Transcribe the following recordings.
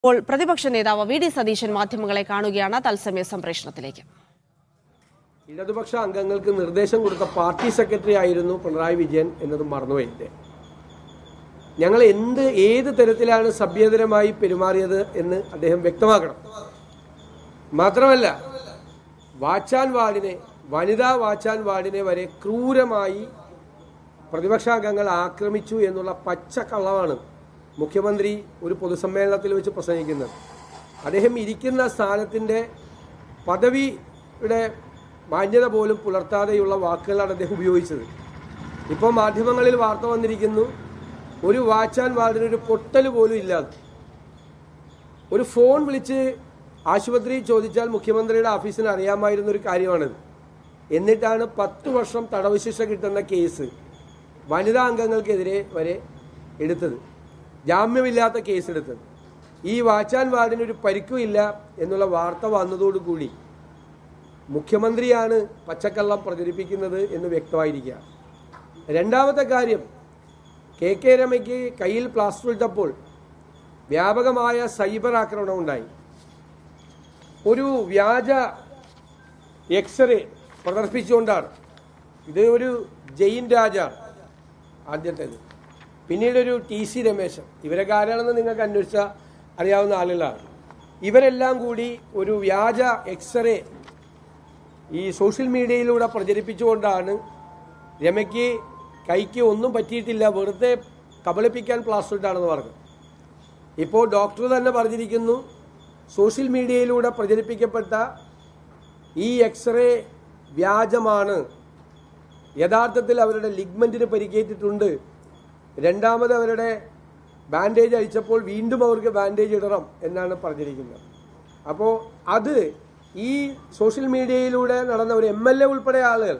ഇപ്പോൾ പ്രതിപക്ഷ നേതാവ് വി ഡി സതീശൻ മാധ്യമങ്ങളെ കാണുകയാണ് തത്സമയ സംപ്രേഷണത്തിലേക്ക് ഇടതുപക്ഷ അംഗങ്ങൾക്ക് നിർദ്ദേശം കൊടുത്ത പാർട്ടി സെക്രട്ടറി ആയിരുന്നു പിണറായി വിജയൻ എന്നത് മറന്നുപോയില്ലേ ഞങ്ങൾ എന്ത് ഏത് തരത്തിലാണ് സഭ്യതരമായി പെരുമാറിയത് എന്ന് അദ്ദേഹം വ്യക്തമാക്കണം മാത്രമല്ല വാച്ചാൻ വാർഡിനെ വനിതാ വാച്ചാൻ വാർഡിനെ വരെ ക്രൂരമായി പ്രതിപക്ഷാംഗങ്ങൾ ആക്രമിച്ചു എന്നുള്ള പച്ചക്കള്ളമാണ് മുഖ്യമന്ത്രി ഒരു പൊതുസമ്മേളനത്തിൽ വെച്ച് പ്രസംഗിക്കുന്നത് അദ്ദേഹം ഇരിക്കുന്ന സ്ഥാനത്തിൻ്റെ പദവിയുടെ മാന്യത പോലും പുലർത്താതെയുള്ള വാക്കുകളാണ് അദ്ദേഹം ഉപയോഗിച്ചത് ഇപ്പോൾ മാധ്യമങ്ങളിൽ വാർത്ത വന്നിരിക്കുന്നു ഒരു വാച്ചാൻ വാർഡിന് ഒരു പൊട്ടൽ പോലും ഇല്ലാതെ ഒരു ഫോൺ വിളിച്ച് ആശുപത്രി ചോദിച്ചാൽ മുഖ്യമന്ത്രിയുടെ ഓഫീസിന് അറിയാമായിരുന്ന ഒരു കാര്യമാണിത് എന്നിട്ടാണ് പത്ത് വർഷം തടവ് ശിക്ഷ കിട്ടുന്ന കേസ് വനിതാ അംഗങ്ങൾക്കെതിരെ വരെ എടുത്തത് ജാമ്യമില്ലാത്ത കേസ് എടുത്തത് ഈ വാച്ചാൻ വാർഡിന് ഒരു പരിക്കുമില്ല എന്നുള്ള വാർത്ത വന്നതോടുകൂടി മുഖ്യമന്ത്രിയാണ് പച്ചക്കള്ളം പ്രചരിപ്പിക്കുന്നത് എന്ന് വ്യക്തമായിരിക്കുക രണ്ടാമത്തെ കാര്യം കെ കെ രമയ്ക്ക് കയ്യിൽ പ്ലാസ്റ്റർ ഇട്ടപ്പോൾ വ്യാപകമായ സൈബർ ആക്രമണം ഉണ്ടായി ഒരു വ്യാജ എക്സ്റേ പ്രദർശിപ്പിച്ചുകൊണ്ടാണ് ഇത് ഒരു ജെയിൻ രാജാണ് ആദ്യത്തേത് പിന്നീട് ഒരു ടി സി രമേശൻ ഇവരൊക്കെ ആരാണെന്ന് നിങ്ങൾക്ക് അന്വേഷിച്ചാൽ അറിയാവുന്ന ആളുകളാണ് ഇവരെല്ലാം കൂടി ഒരു വ്യാജ എക്സ്റേ ഈ സോഷ്യൽ മീഡിയയിലൂടെ പ്രചരിപ്പിച്ചുകൊണ്ടാണ് രമയ്ക്ക് കൈക്ക് ഒന്നും പറ്റിയിട്ടില്ല വെറുതെ കബളിപ്പിക്കാൻ പ്ലാസ്റ്റർ ഇട്ടാണെന്ന് പറഞ്ഞു ഇപ്പോൾ ഡോക്ടർ തന്നെ പറഞ്ഞിരിക്കുന്നു സോഷ്യൽ മീഡിയയിലൂടെ പ്രചരിപ്പിക്കപ്പെട്ട ഈ എക്സ്റേ വ്യാജമാണ് യഥാർത്ഥത്തിൽ അവരുടെ ലിഗ്മെന്റിന് പരിക്കേറ്റിട്ടുണ്ട് രണ്ടാമത് അവരുടെ ബാൻഡേജ് അഴിച്ചപ്പോൾ വീണ്ടും അവർക്ക് ബാൻഡേജ് ഇടണം എന്നാണ് പറഞ്ഞിരിക്കുന്നത് അപ്പോൾ അത് ഈ സോഷ്യൽ മീഡിയയിലൂടെ നടന്ന ഒരു എം എൽ എ ഉൾപ്പെടെ ആളുകൾ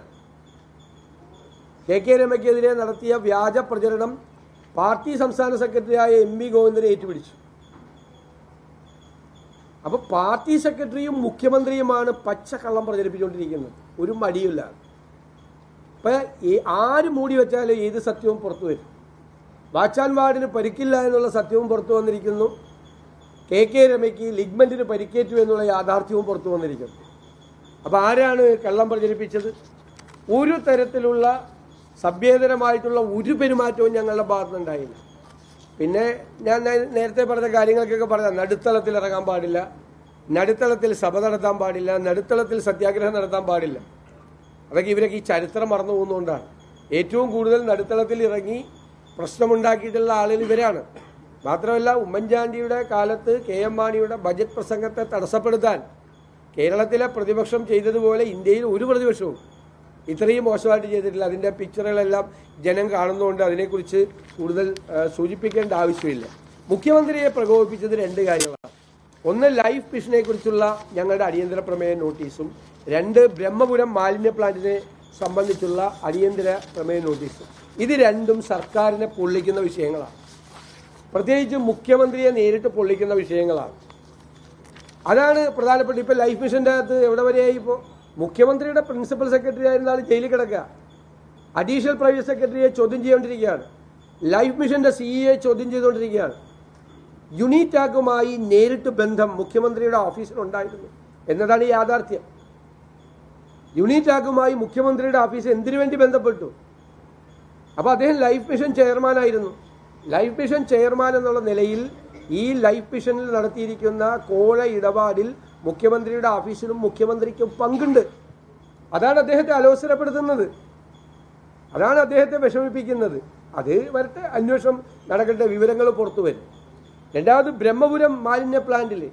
കെ കെ രമയ്ക്കെതിരെ നടത്തിയ വ്യാജ പ്രചരണം പാർട്ടി സംസ്ഥാന സെക്രട്ടറിയായ എം വി ഗോവിന്ദനെ ഏറ്റുപിടിച്ചു അപ്പൊ പാർട്ടി സെക്രട്ടറിയും മുഖ്യമന്ത്രിയുമാണ് പച്ചക്കള്ളം പ്രചരിപ്പിച്ചുകൊണ്ടിരിക്കുന്നത് ഒരു മടിയില്ല ഇപ്പൊ ഈ ആര് മൂടി വെച്ചാലും ഏത് സത്യവും പുറത്തു വരും വാച്ചാൻ വാർഡിന് പരിക്കില്ല എന്നുള്ള സത്യവും പുറത്തു വന്നിരിക്കുന്നു കെ കെ രമയ്ക്ക് ലിഗ്മെന്റിന് പരിക്കേറ്റു എന്നുള്ള യാഥാർത്ഥ്യവും പുറത്തു വന്നിരിക്കുന്നു അപ്പൊ ആരാണ് കള്ളം പ്രചരിപ്പിച്ചത് ഒരു തരത്തിലുള്ള സഭ്യേതരമായിട്ടുള്ള ഒരു പെരുമാറ്റവും ഞങ്ങളുടെ ഭാഗത്തുനിന്നുണ്ടായില്ല പിന്നെ ഞാൻ നേ- നേരത്തെ പറഞ്ഞ കാര്യങ്ങൾക്കൊക്കെ പറഞ്ഞ നടുത്തളത്തിൽ ഇറങ്ങാൻ പാടില്ല നടുത്തളത്തിൽ സഭ നടത്താൻ പാടില്ല നടുത്തളത്തിൽ സത്യാഗ്രഹം നടത്താൻ പാടില്ല അതൊക്കെ ഇവരൊക്കെ ഈ ചരിത്രം മറന്നു പോകുന്നതുകൊണ്ടാണ് ഏറ്റവും കൂടുതൽ നടുത്തളത്തിൽ ഇറങ്ങി പ്രശ്നമുണ്ടാക്കിയിട്ടുള്ള ആളുകൾ ഇവരാണ് മാത്രമല്ല ഉമ്മൻചാണ്ടിയുടെ കാലത്ത് കെ എം മാണിയുടെ ബജറ്റ് പ്രസംഗത്തെ തടസ്സപ്പെടുത്താൻ കേരളത്തിലെ പ്രതിപക്ഷം ചെയ്തതുപോലെ ഇന്ത്യയിൽ ഒരു പ്രതിപക്ഷവും ഇത്രയും മോശമായിട്ട് ചെയ്തിട്ടില്ല അതിൻ്റെ പിക്ചറുകളെല്ലാം ജനം കാണുന്നതുകൊണ്ട് അതിനെക്കുറിച്ച് കൂടുതൽ ആ, സൂചിപ്പിക്കേണ്ട ആവശ്യമില്ല മുഖ്യമന്ത്രിയെ പ്രകോപിപ്പിച്ചത് രണ്ട് കാര്യങ്ങളാണ് ഒന്ന് ലൈഫ് മിഷനെ കുറിച്ചുള്ള ഞങ്ങളുടെ അടിയന്തര പ്രമേയ നോട്ടീസും രണ്ട് ബ്രഹ്മപുരം മാലിന്യ പ്ലാന്റിനെ സംബന്ധിച്ചുള്ള അടിയന്തര പ്രമേയ നോട്ടീസും ഇത് രണ്ടും സർക്കാരിനെ പൊള്ളിക്കുന്ന വിഷയങ്ങളാണ് പ്രത്യേകിച്ച് മുഖ്യമന്ത്രിയെ നേരിട്ട് പൊള്ളിക്കുന്ന വിഷയങ്ങളാണ് അതാണ് പ്രധാനപ്പെട്ട ഇപ്പൊ ലൈഫ് മിഷന്റെ അകത്ത് എവിടെ വരെയായി ഇപ്പോൾ മുഖ്യമന്ത്രിയുടെ പ്രിൻസിപ്പൽ സെക്രട്ടറി ആയിരുന്ന ആൾ ജയിലിൽ കിടക്കുക അഡീഷണൽ പ്രൈവറ്റ് സെക്രട്ടറിയെ ചോദ്യം ചെയ്തുകൊണ്ടിരിക്കുകയാണ് ലൈഫ് മിഷന്റെ സിഇയെ ചോദ്യം ചെയ്തുകൊണ്ടിരിക്കുകയാണ് യുണിറ്റാക്കുമായി നേരിട്ട് ബന്ധം മുഖ്യമന്ത്രിയുടെ ഓഫീസിലുണ്ടായിരുന്നു എന്നതാണ് ഈ യാഥാർത്ഥ്യം യുണിറ്റാക്കുമായി മുഖ്യമന്ത്രിയുടെ ഓഫീസ് എന്തിനു വേണ്ടി ബന്ധപ്പെട്ടു അപ്പൊ അദ്ദേഹം ലൈഫ് മിഷൻ ചെയർമാനായിരുന്നു ലൈഫ് മിഷൻ ചെയർമാൻ എന്നുള്ള നിലയിൽ ഈ ലൈഫ് മിഷനിൽ നടത്തിയിരിക്കുന്ന കോഴ ഇടപാടിൽ മുഖ്യമന്ത്രിയുടെ ഓഫീസിനും മുഖ്യമന്ത്രിക്കും പങ്കുണ്ട് അതാണ് അദ്ദേഹത്തെ അലോസരപ്പെടുത്തുന്നത് അതാണ് അദ്ദേഹത്തെ വിഷമിപ്പിക്കുന്നത് അത് വരട്ടെ അന്വേഷണം നടക്കട്ടെ വിവരങ്ങൾ പുറത്തു വരും രണ്ടാമത് ബ്രഹ്മപുരം മാലിന്യ പ്ലാന്റിൽ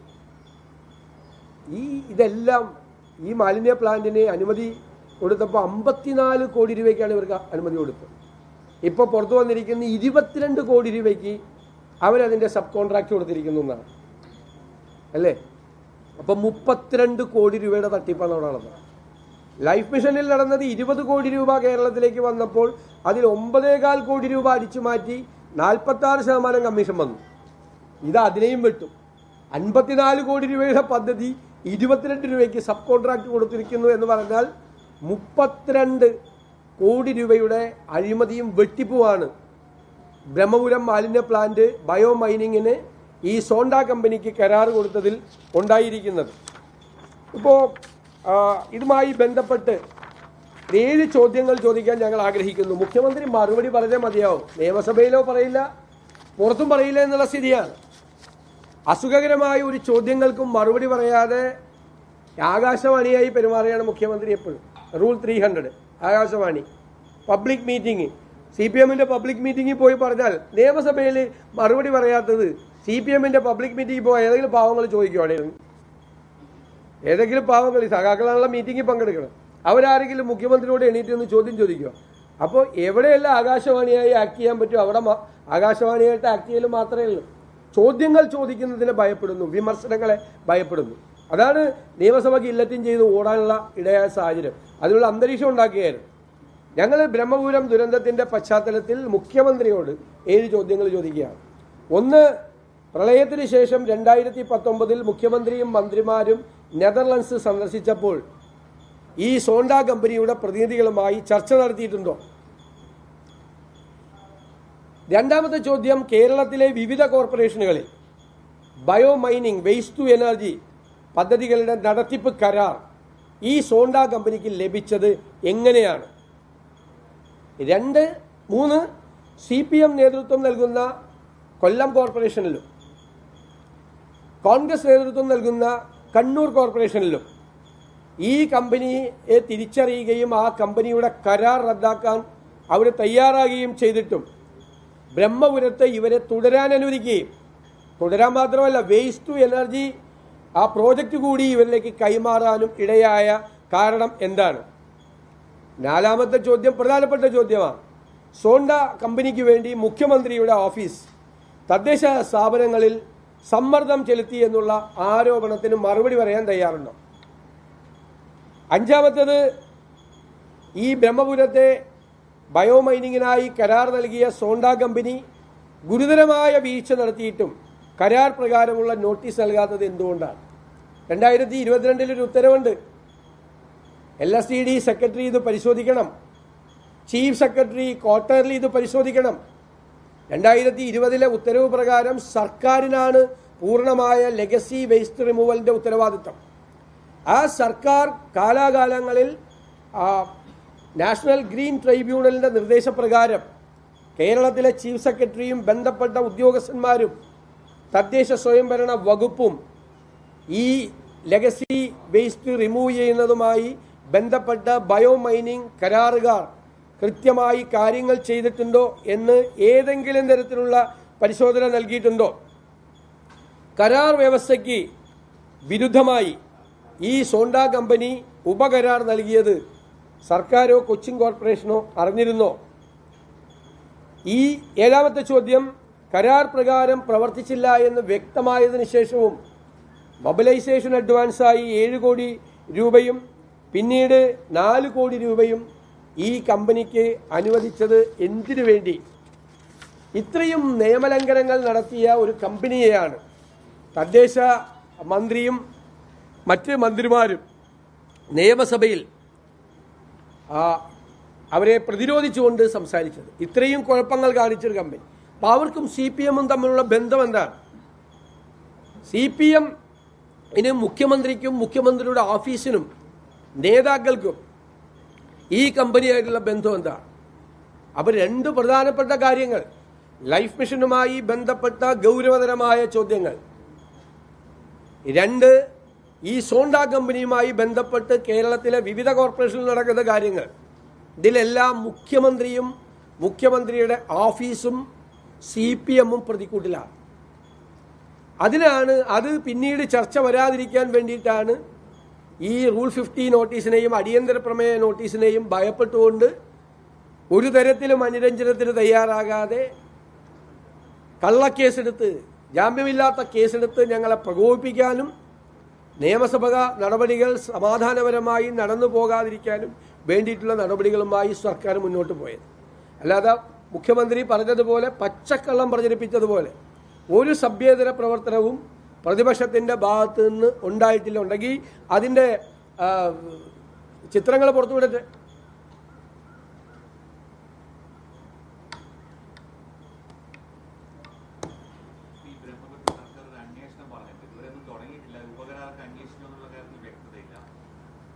ഈ ഇതെല്ലാം ഈ മാലിന്യ പ്ലാന്റിന് അനുമതി കൊടുത്തപ്പോൾ അമ്പത്തിനാല് കോടി രൂപയ്ക്കാണ് ഇവർക്ക് അനുമതി കൊടുത്തത് ഇപ്പോൾ പുറത്തു വന്നിരിക്കുന്ന ഇരുപത്തിരണ്ട് കോടി രൂപയ്ക്ക് അവരതിൻ്റെ സബ് കോൺട്രാക്ട് കൊടുത്തിരിക്കുന്നു എന്നാണ് അല്ലേ അപ്പം മുപ്പത്തിരണ്ട് കോടി രൂപയുടെ തട്ടിപ്പാണ് അവിടെ നടന്നത് ലൈഫ് മിഷനിൽ നടന്നത് ഇരുപത് കോടി രൂപ കേരളത്തിലേക്ക് വന്നപ്പോൾ അതിൽ ഒമ്പതേകാൽ കോടി രൂപ അടിച്ചു മാറ്റി നാൽപ്പത്തി ആറ് ശതമാനം കമ്മീഷൻ വന്നു ഇത് അതിനെയും വെട്ടും അൻപത്തിനാല് കോടി രൂപയുടെ പദ്ധതി ഇരുപത്തിരണ്ട് രൂപയ്ക്ക് സബ് കോൺട്രാക്ട് കൊടുത്തിരിക്കുന്നു എന്ന് പറഞ്ഞാൽ മുപ്പത്തിരണ്ട് കോടി രൂപയുടെ അഴിമതിയും വെട്ടിപ്പുമാണ് ബ്രഹ്മപുരം മാലിന്യ പ്ലാന്റ് ബയോ മൈനിങ്ങിന് ഈ സോണ്ട കമ്പനിക്ക് കരാർ കൊടുത്തതിൽ ഉണ്ടായിരിക്കുന്നത് ഇപ്പോൾ ഇതുമായി ബന്ധപ്പെട്ട് ഏഴ് ചോദ്യങ്ങൾ ചോദിക്കാൻ ഞങ്ങൾ ആഗ്രഹിക്കുന്നു മുഖ്യമന്ത്രി മറുപടി പറഞ്ഞേ മതിയാവും നിയമസഭയിലോ പറയില്ല പുറത്തും പറയില്ല എന്നുള്ള സ്ഥിതിയാണ് അസുഖകരമായ ഒരു ചോദ്യങ്ങൾക്കും മറുപടി പറയാതെ ആകാശവാണിയായി പെരുമാറുകയാണ് മുഖ്യമന്ത്രി എപ്പോഴും rule three hundred Akashvani public meeting C P എമ്മിന്റെ പബ്ലിക് മീറ്റിംഗിൽ പോയി പറഞ്ഞാൽ നിയമസഭയിൽ മറുപടി പറയാത്തത് സി പി എമ്മിന്റെ പബ്ലിക് മീറ്റിംഗിൽ പോയി ഏതെങ്കിലും പാവങ്ങൾ ചോദിക്കും അവിടെ ഇരുന്ന്. ഏതെങ്കിലും പാവങ്ങൾ ഈ സഖാക്കളാണുള്ള മീറ്റിംഗിൽ പങ്കെടുക്കണം അവരാരെങ്കിലും മുഖ്യമന്ത്രിയോട് എണീറ്റ് നിന്ന് ചോദ്യം ചോദിക്കുക അപ്പോൾ എവിടെയെല്ലാം ആകാശവാണിയായി ആക്ട് ചെയ്യാൻ പറ്റുമോ അവിടെ മ- ആകാശവാണിയായിട്ട് ആക്ട് ചെയ്യൽ മാത്രമേ ഉള്ളൂ ചോദ്യങ്ങൾ ചോദിക്കുന്നതിനെ ഭയപ്പെടുന്നു വിമർശനങ്ങളെ ഭയപ്പെടുന്നു അതാണ് നിയമസഭ ഗില്ലറ്റിൻ ചെയ്ത് ഓടാനുള്ള ഇടയായ സാഹചര്യം അതിനുള്ള അന്തരീക്ഷം ഉണ്ടാക്കുകയായിരുന്നു ഞങ്ങൾ ബ്രഹ്മപുരം ദുരന്തത്തിന്റെ പശ്ചാത്തലത്തിൽ മുഖ്യമന്ത്രിയോട് ഏഴ് ചോദ്യങ്ങൾ ചോദിക്കുകയാണ് ഒന്ന് പ്രളയത്തിന് ശേഷം രണ്ടായിരത്തി പത്തൊമ്പതിൽ മുഖ്യമന്ത്രിയും മന്ത്രിമാരും നെതർലൻഡ്സ് സന്ദർശിച്ചപ്പോൾ ഈ സോണ്ട കമ്പനിയുടെ പ്രതിനിധികളുമായി ചർച്ച നടത്തിയിട്ടുണ്ടോ രണ്ടാമത്തെ ചോദ്യം കേരളത്തിലെ വിവിധ കോർപ്പറേഷനുകളിൽ bio mining waste to energy പദ്ധതികളുടെ നടത്തിപ്പ് കരാർ ഈ സോണ്ട കമ്പനിക്ക് ലഭിച്ചത് എങ്ങനെയാണ് രണ്ട് മൂന്ന് സി പി എം നേതൃത്വം നൽകുന്ന കൊല്ലം കോർപ്പറേഷനിലും കോൺഗ്രസ് നേതൃത്വം നൽകുന്ന കണ്ണൂർ കോർപ്പറേഷനിലും ഈ കമ്പനിയെ തിരിച്ചറിയുകയും ആ കമ്പനിയുടെ കരാർ റദ്ദാക്കാൻ അവർ തയ്യാറാകുകയും ചെയ്തിട്ടും ബ്രഹ്മപുരത്ത് ഇവരെ തുടരാൻ അനുവദിക്കുകയും തുടരാൻ മാത്രമല്ല വേസ്റ്റ് ടു എനർജി ആ പ്രോജക്റ്റ് കൂടി ഇവരിലേക്ക് കൈമാറാനും ഇടയായ കാരണം എന്താണ് നാലാമത്തെ ചോദ്യം പ്രധാനപ്പെട്ട ചോദ്യമാണ് സോണ്ട കമ്പനിക്ക് വേണ്ടി മുഖ്യമന്ത്രിയുടെ ഓഫീസ് തദ്ദേശ സ്ഥാപനങ്ങളിൽ സമ്മർദ്ദം ചെലുത്തി എന്നുള്ള ആരോപണത്തിന് മറുപടി പറയാൻ തയ്യാറുണ്ടോ അഞ്ചാമത്തേത് ഈ ബ്രഹ്മപുരത്തെ ബയോമൈനിങ്ങിനായി കരാർ നൽകിയ സോണ്ട കമ്പനി ഗുരുതരമായ വീഴ്ച നടത്തിയിട്ടും കരാർ പ്രകാരമുള്ള നോട്ടീസ് നൽകാത്തത് എന്തുകൊണ്ടാണ് രണ്ടായിരത്തി ഇരുപത്തിരണ്ടിൽ ഒരു ഉത്തരവുണ്ട് L S D D secretary ഇത് പരിശോധിക്കണം ചീഫ് സെക്രട്ടറി ക്വാർട്ടർലി ഇത് പരിശോധിക്കണം രണ്ടായിരത്തി ഇരുപതിലെ ഉത്തരവ് പ്രകാരം സർക്കാരിനാണ് പൂർണ്ണമായ ലെഗസി വേസ്റ്റ് റിമൂവലിന്റെ ഉത്തരവാദിത്തം ആ സർക്കാർ കാലാകാലങ്ങളിൽ ആ, നാഷണൽ ഗ്രീൻ ട്രൈബ്യൂണലിന്റെ നിർദ്ദേശപ്രകാരം കേരളത്തിലെ ചീഫ് സെക്രട്ടറിയും ബന്ധപ്പെട്ട ഉദ്യോഗസ്ഥന്മാരും തദ്ദേശ സ്വയംഭരണ വകുപ്പും ഈ ലെഗസി വേസ്റ്റ് റിമൂവ് ചെയ്യുന്നതുമായി ബന്ധപ്പെട്ട ബയോ മൈനിങ് കരാറുകാർ കൃത്യമായി കാര്യങ്ങൾ ചെയ്തിട്ടുണ്ടോ എന്ന് ഏതെങ്കിലും തരത്തിലുള്ള പരിശോധന നൽകിയിട്ടുണ്ടോ കരാർ വ്യവസ്ഥയ്ക്ക് വിരുദ്ധമായി ഈ സോണ്ട കമ്പനി ഉപകരാർ നൽകിയത് സർക്കാരോ കൊച്ചിൻ കോർപ്പറേഷനോ അറിഞ്ഞിരുന്നോ ഈ ഏഴാമത്തെ ചോദ്യം കരാർ പ്രകാരം പ്രവർത്തിച്ചില്ല എന്ന് വ്യക്തമായതിനു ശേഷവും മൊബിലൈസേഷൻ അഡ്വാൻസായി ഏഴ് കോടി രൂപയും പിന്നീട് നാല് കോടി രൂപയും ഈ കമ്പനിക്ക് അനുവദിച്ചത് എന്തിനു വേണ്ടി ഇത്രയും നിയമലംഘനങ്ങൾ നടത്തിയ ഒരു കമ്പനിയെയാണ് തദ്ദേശ മന്ത്രിയും മറ്റ് മന്ത്രിമാരും നിയമസഭയിൽ ആ, അവരെ പ്രതിരോധിച്ചുകൊണ്ട് സംസാരിച്ചത് ഇത്രയും കുഴപ്പങ്ങൾ കാണിച്ചൊരു കമ്പനി അപ്പോൾ അവർക്കും സി പി എമ്മും തമ്മിലുള്ള ബന്ധം എന്താണ് സി പി എം ഇനി മുഖ്യമന്ത്രിക്കും മുഖ്യമന്ത്രിയുടെ ഓഫീസിനും നേതാക്കൾക്കും ഈ കമ്പനിയായിട്ടുള്ള ബന്ധം എന്താണ് അപ്പോൾ രണ്ട് പ്രധാനപ്പെട്ട കാര്യങ്ങൾ ലൈഫ് മിഷനുമായി ബന്ധപ്പെട്ട ഗൗരവതരമായ ചോദ്യങ്ങൾ രണ്ട് ഈ സോണ്ട കമ്പനിയുമായി ബന്ധപ്പെട്ട് കേരളത്തിലെ വിവിധ കോർപ്പറേഷനിൽ നടക്കുന്ന കാര്യങ്ങൾ ഇതിലെല്ലാം മുഖ്യമന്ത്രിയും മുഖ്യമന്ത്രിയുടെ ഓഫീസും സി പി എമ്മും പ്രതിക്കൂട്ടിലാണ് അതിനാണ് അത് പിന്നീട് ചർച്ച വരാതിരിക്കാൻ വേണ്ടിയിട്ടാണ് ഈ റൂൾ ഫിഫ്റ്റി നോട്ടീസിനെയും അടിയന്തര പ്രമേയ നോട്ടീസിനെയും ഭയപ്പെട്ടുകൊണ്ട് ഒരു തരത്തിലും അനുരഞ്ജനത്തിന് തയ്യാറാകാതെ കള്ളക്കേസെടുത്ത് ജാമ്യമില്ലാത്ത കേസെടുത്ത് ഞങ്ങളെ പ്രകോപിപ്പിക്കാനും നിയമസഭ നടപടികൾ സമാധാനപരമായി നടന്നു പോകാതിരിക്കാനും വേണ്ടിയിട്ടുള്ള നടപടികളുമായി സർക്കാർ മുന്നോട്ട് പോയത് അല്ലാതെ മുഖ്യമന്ത്രി പറഞ്ഞതുപോലെ പച്ചക്കള്ളം പ്രചരിപ്പിച്ചതുപോലെ ഒരു സഭ്യേതര പ്രവർത്തനവും പ്രതിപക്ഷത്തിന്റെ ഭാഗത്ത് നിന്ന് ഉണ്ടായിട്ടില്ല ഉണ്ടെങ്കിൽ അതിന്റെ ആ, ചിത്രങ്ങൾ പുറത്തുവിടട്ടെ ഈ ബ്രഹ്മപുരം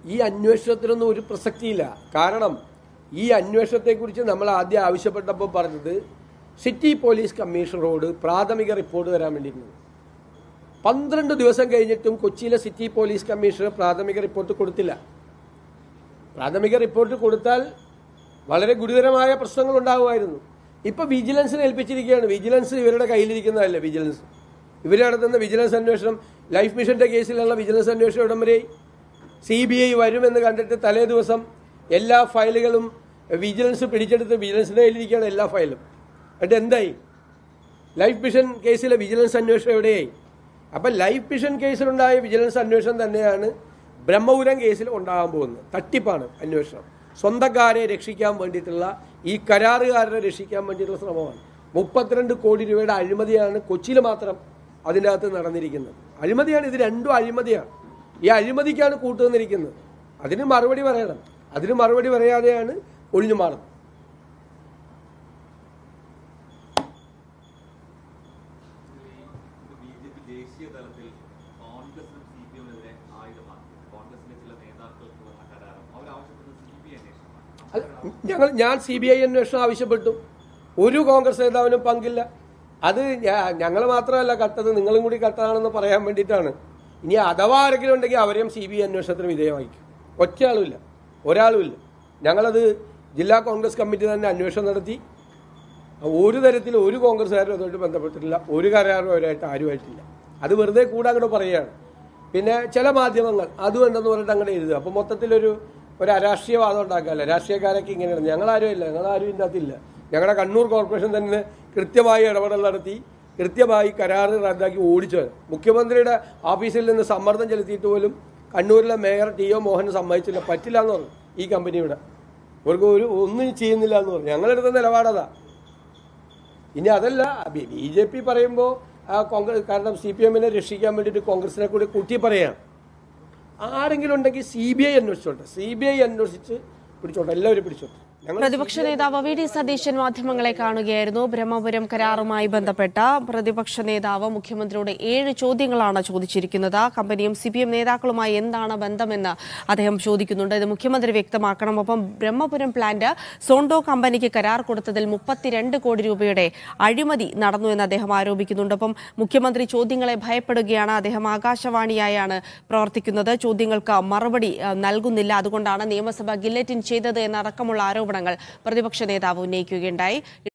ഈ അന്വേഷണത്തിനൊന്നും ഒരു പ്രസക്തിയില്ല കാരണം ഈ അന്വേഷണത്തെക്കുറിച്ച് നമ്മൾ ആദ്യം ആവശ്യപ്പെട്ടപ്പോൾ പറഞ്ഞത് സിറ്റി പോലീസ് കമ്മീഷണറോട് പ്രാഥമിക റിപ്പോർട്ട് തരാൻ വേണ്ടിയിരുന്നു പന്ത്രണ്ട് ദിവസം കഴിഞ്ഞിട്ടും കൊച്ചിയിലെ സിറ്റി പോലീസ് കമ്മീഷണർ പ്രാഥമിക റിപ്പോർട്ട് കൊടുത്തില്ല പ്രാഥമിക റിപ്പോർട്ട് കൊടുത്താൽ വളരെ ഗുരുതരമായ പ്രശ്നങ്ങൾ ഉണ്ടാകുമായിരുന്നു ഇപ്പൊ വിജിലൻസിനെ ഏൽപ്പിച്ചിരിക്കുകയാണ് വിജിലൻസ് ഇവരുടെ കയ്യിലിരിക്കുന്നതല്ലേ വിജിലൻസ് ഇവർ നടത്തുന്ന വിജിലൻസ് അന്വേഷണം ലൈഫ് മിഷന്റെ കേസിലുള്ള വിജിലൻസ് അന്വേഷണം ഇടം വരെ സി ബി ഐ വരുമെന്ന് കണ്ടിട്ട് തലേ ദിവസം എല്ലാ ഫയലുകളും വിജിലൻസ് പിടിച്ചെടുത്ത് വിജിലൻസിന്റെ കയ്യിലിരിക്കുകയാണ് എല്ലാ ഫയലും എന്നിട്ട് എന്തായി ലൈഫ് മിഷൻ കേസിലെ വിജിലൻസ് അന്വേഷണം എവിടെയായി അപ്പൊ ലൈഫ് മിഷൻ കേസിലുണ്ടായ വിജിലൻസ് അന്വേഷണം തന്നെയാണ് ബ്രഹ്മപുരം കേസിൽ ഉണ്ടാകാൻ പോകുന്നത് തട്ടിപ്പാണ് അന്വേഷണം സ്വന്തക്കാരെ രക്ഷിക്കാൻ വേണ്ടിയിട്ടുള്ള ഈ കരാറുകാരനെ രക്ഷിക്കാൻ വേണ്ടിയിട്ടുള്ള ശ്രമമാണ് മുപ്പത്തിരണ്ട് കോടി രൂപയുടെ അഴിമതിയാണ് കൊച്ചിയിൽ മാത്രം അതിൻ്റെ അകത്ത് നടന്നിരിക്കുന്നത് അഴിമതിയാണ് ഇത് രണ്ടും അഴിമതിയാണ് ഈ അഴിമതിക്കാണ് കൂട്ടുനിന്നിരിക്കുന്നത് അതിന് മറുപടി പറയണം അതിന് മറുപടി പറയാതെയാണ് ഒഴിഞ്ഞു മാറുന്നത് ബി ജെ പി ദേശീയ തലത്തിൽ കോൺഗ്രസിനും സി പി എമ്മിനെതിരെ ആയുധമാണ് കോൺഗ്രസിന്റെ ചില നേതാക്കൾക്ക് വന്ന കരാറും അവരാവശ്യപ്പെടുന്നത് സി ബി ഐ അന്വേഷണമാണ് അത് ഞങ്ങൾ ഞാൻ സി ബി ഐ അന്വേഷണം ആവശ്യപ്പെട്ടു ഒരു കോൺഗ്രസ് നേതാവിനും പങ്കില്ല അത് ഞങ്ങൾ മാത്രമല്ല കട്ടത് നിങ്ങളും കൂടി കട്ടതാണെന്ന് പറയാൻ വേണ്ടിയിട്ടാണ് ഇനി അഥവാ ആരെങ്കിലും ഉണ്ടെങ്കിൽ അവരെയും സി ബി ഐ അന്വേഷണത്തിന് വിധേയമായിരിക്കും ഒറ്റയാളുമില്ല ഒരാളുമില്ല ഞങ്ങളത് ജില്ലാ കോൺഗ്രസ് കമ്മിറ്റി തന്നെ അന്വേഷണം നടത്തി ഒരു തരത്തിലും ഒരു കോൺഗ്രസ്സുകാരും അതുമായിട്ട് ബന്ധപ്പെട്ടിട്ടില്ല ഒരു കരാറും അവരായിട്ട് ആരുമായിട്ടില്ല അത് വെറുതെ കൂടെ അങ്ങോട്ട് പറയുകയാണ് പിന്നെ ചില മാധ്യമങ്ങൾ അതും ഉണ്ടെന്ന് പറഞ്ഞിട്ട് അങ്ങനെ എഴുതുക അപ്പോൾ മൊത്തത്തിലൊരു ഒരു അരാഷ്ട്രീയവാദം ഉണ്ടാക്കാമല്ലോ രാഷ്ട്രീയക്കാരൊക്കെ ഇങ്ങനെയാണ് ഞങ്ങളാരും ഇല്ല ഞങ്ങളാരും ഇതിൻ്റെ അകത്തില്ല ഞങ്ങളുടെ കണ്ണൂർ കോർപ്പറേഷൻ തന്നെ കൃത്യമായി ഇടപെടൽ നടത്തി കൃത്യമായി കരാറ് റദ്ദാക്കി ഓടിച്ചു മുഖ്യമന്ത്രിയുടെ ഓഫീസിൽ നിന്ന് സമ്മർദ്ദം ചെലുത്തിയിട്ട് പോലും കണ്ണൂരിലെ മേയർ ടി ഒ മോഹൻ സമ്മതിച്ചില്ല പറ്റില്ല എന്ന് പറഞ്ഞു ഈ കമ്പനിയുടെ ഇവർക്ക് ഒരു ഒന്നും ചെയ്യുന്നില്ല എന്ന് പറഞ്ഞു ഞങ്ങളെടുത്ത നിലപാടതാ ഇനി അതല്ല ബി ജെ പി പറയുമ്പോൾ കോൺഗ്രസ് കാരണം സി പി എമ്മിനെ രക്ഷിക്കാൻ വേണ്ടിയിട്ട് കോൺഗ്രസിനെ കൂടി കൂട്ടി പറയാം ആരെങ്കിലും ഉണ്ടെങ്കിൽ സി ബി ഐ അന്വേഷിച്ചോട്ടെ സി ബി ഐ അന്വേഷിച്ച് പിടിച്ചോട്ടെ എല്ലാവരും പിടിച്ചോട്ടെ ഞങ്ങൾ പ്രതിപക്ഷ നേതാവ് വി ഡി സതീശൻ മാധ്യമങ്ങളെ കാണുകയായിരുന്നു ബ്രഹ്മപുരം കരാറുമായി ബന്ധപ്പെട്ട പ്രതിപക്ഷ നേതാവ് മുഖ്യമന്ത്രിയോട് ഏഴ് ചോദ്യങ്ങളാണ് ചോദിച്ചിരിക്കുന്നത് കമ്പനിയും സി പി എം നേതാക്കളുമായി എന്താണ് ബന്ധമെന്ന് അദ്ദേഹം ചോദിക്കുന്നുണ്ട് ഇത് മുഖ്യമന്ത്രി വ്യക്തമാക്കണം ഒപ്പം ബ്രഹ്മപുരം പ്ലാന്റ് സോണ്ടോ കമ്പനിക്ക് കരാർ കൊടുത്തതിൽ മുപ്പത്തിരണ്ട് കോടി രൂപയുടെ അഴിമതി നടന്നു എന്ന് അദ്ദേഹം ആരോപിക്കുന്നുണ്ട് ഒപ്പം മുഖ്യമന്ത്രി ചോദ്യങ്ങളെ ഭയപ്പെടുകയാണ് അദ്ദേഹം ആകാശവാണിയായാണ് പ്രവർത്തിക്കുന്നത് ചോദ്യങ്ങൾക്ക് മറുപടി ആ, നൽകുന്നില്ല അതുകൊണ്ടാണ് നിയമസഭ ഗില്ലറ്റിൻ ചെയ്തത് എന്നടക്കമുള്ള ആരോപണങ്ങൾ പ്രതിപക്ഷ നേതാവ് ഉന്നയിക്കുകയുണ്ടായി